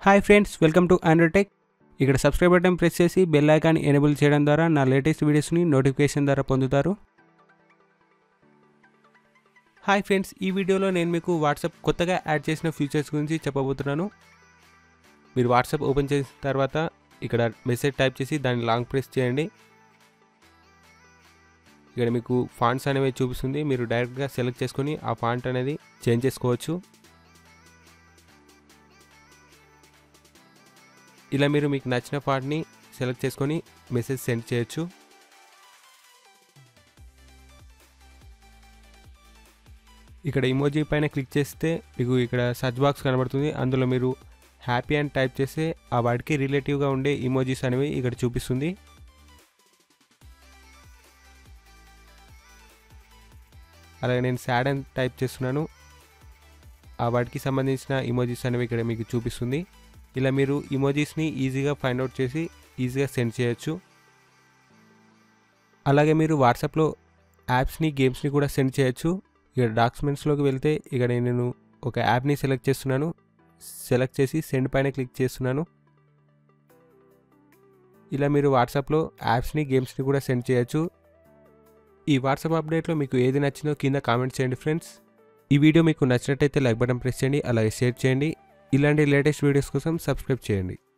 hi friends welcome to Androtech ఇక్కడ subscribe button press చేసి bell icon enable చేయడం ద్వారా నా లేటెస్ట్ వీడియోస్ని నోటిఫికేషన్ ద్వారా పొందుతారు హాయ్ ఫ్రెండ్స్ ఈ వీడియోలో నేను మీకు వాట్సాప్ కొత్తగా యాడ్ చేసిన ఫీచర్స్ గురించి చెప్పబోతున్నాను మీరు వాట్సాప్ ఓపెన్ చేసిన తర్వాత ఇక్కడ మెసేజ్ టైప్ చేసి దాన్ని లాంగ్ ప్రెస్ చేయండి ఇక్కడ మీకు ఫాంట్స్ అనేవి చూపిస్తుంది మీరు డైరెక్ట్గా సెలెక్ట్ చేసుకొని ఆ ఫాంట్ అనేది చేంజ్ చేసుకోవచ్చు ఇలా మీరు మీకు నచ్చిన పార్ట్ని సెలెక్ట్ చేసుకొని మెసేజ్ సెండ్ చేయొచ్చు ఇక్కడ ఇమోజీ పైన క్లిక్ చేస్తే మీకు ఇక్కడ సర్చ్ బాక్స్ కనబడుతుంది అందులో మీరు హ్యాపీ అని టైప్ చేస్తే ఆ వాటికి రిలేటివ్గా ఉండే ఇమోజీస్ అనేవి ఇక్కడ చూపిస్తుంది అలాగే నేను సాడ్ అని టైప్ చేస్తున్నాను ఆ వాటికి సంబంధించిన ఇమోజీస్ అనేవి ఇక్కడ మీకు చూపిస్తుంది ఇలా మీరు ఇమోజీస్ని ఈజీగా ఫైండ్ అవుట్ చేసి ఈజీగా సెండ్ చేయొచ్చు అలాగే మీరు వాట్సాప్లో యాప్స్ని గేమ్స్ని కూడా సెండ్ చేయొచ్చు ఇక్కడ డాక్యుమెంట్స్లోకి వెళ్తే ఇక్కడ నేను ఒక యాప్ని సెలెక్ట్ చేస్తున్నాను సెలెక్ట్ చేసి సెండ్ పైన క్లిక్ చేస్తున్నాను ఇలా మీరు వాట్సాప్లో యాప్స్ని గేమ్స్ని కూడా సెండ్ చేయొచ్చు ఈ వాట్సాప్ అప్డేట్లో మీకు ఏది నచ్చిందో కింద కామెంట్ చేయండి ఫ్రెండ్స్ ఈ వీడియో మీకు నచ్చినట్టయితే లైక్ బటన్ ప్రెస్ చేయండి అలాగే షేర్ చేయండి ఇలాంటి లేటెస్ట్ వీడియోస్ కోసం సబ్స్క్రైబ్ చేయండి